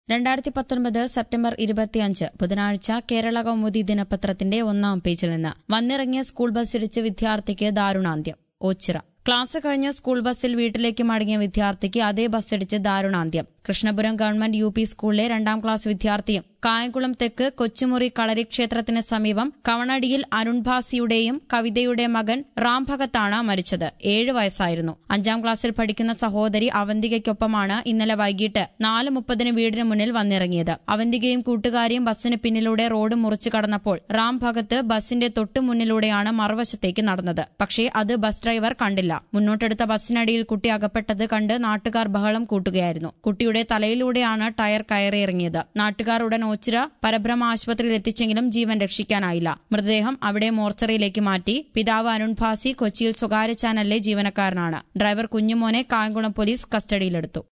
രണ്ടായിരത്തി പത്തൊൻപത് സെപ്റ്റംബർ ഇരുപത്തിയഞ്ച് ബുധനാഴ്ച കേരള കൗമുദി ദിനപത്രത്തിന്റെ ഒന്നാം പേജിൽ നിന്ന് വന്നിറങ്ങിയ സ്കൂൾ ബസ്സിടിച്ച് വിദ്യാർത്ഥിക്ക് ദാരുണാന്ത്യം ഓച്ചിറ ക്ലാസ് കഴിഞ്ഞ് സ്കൂൾ ബസ്സിൽ വീട്ടിലേക്ക് മടങ്ങിയ വിദ്യാർത്ഥിക്ക് അതേ ബസ്സിടിച്ച് ദാരുണാന്ത്യം കൃഷ്ണപുരം ഗവൺമെന്റ് യു പി സ്കൂളിലെ രണ്ടാം ക്ലാസ് വിദ്യാർത്ഥിയും കായംകുളം തെക്ക് കൊച്ചുമുറി കളരി ക്ഷേത്രത്തിന് സമീപം കവണടിയിൽ അരുൺ ഭാസിയുടെയും കവിതയുടെ മകൻ റാം ഭഗത്താണ് മരിച്ചത് ഏഴ് വയസ്സായിരുന്നു അഞ്ചാം ക്ലാസ്സിൽ പഠിക്കുന്ന സഹോദരി അവന്തികയ്ക്കൊപ്പമാണ് ഇന്നലെ വൈകിട്ട് നാല് മുപ്പതിന് വീടിന് മുന്നിൽ വന്നിറങ്ങിയത് അവന്തികയും കൂട്ടുകാരിയും ബസ്സിന് പിന്നിലൂടെ റോഡ് മുറിച്ചു കടന്നപ്പോൾ റാം ഭഗത്ത് ബസിന്റെ തൊട്ടു മുന്നിലൂടെയാണ് മറുവശത്തേക്ക് നടന്നത് പക്ഷേ അത് ബസ് ഡ്രൈവർ കണ്ടില്ല മുന്നോട്ടെടുത്ത ബസ്സിനടിയിൽ കുട്ടി അകപ്പെട്ടത് കണ്ട് നാട്ടുകാർ ബഹളം കൂട്ടുകയായിരുന്നു കുട്ടിയുടെ തലയിലൂടെയാണ് ടയർ കയറിയിറങ്ങിയത് നാട്ടുകാർ ഉടൻ ഓച്ചിറ പരബ്രഹ്മ ആശുപത്രിയിൽ എത്തിച്ചെങ്കിലും ജീവൻ രക്ഷിക്കാനായില്ല മൃതദേഹം അവിടെ മോർച്ചറിയിലേക്ക് മാറ്റി പിതാവ് അരുൺ ഭാസി കൊച്ചിയിൽ സ്വകാര്യ ചാനലിലെ ജീവനക്കാരനാണ് ഡ്രൈവർ കുഞ്ഞുമോനെ കായംകുളം പോലീസ് കസ്റ്റഡിയിലെടുത്തു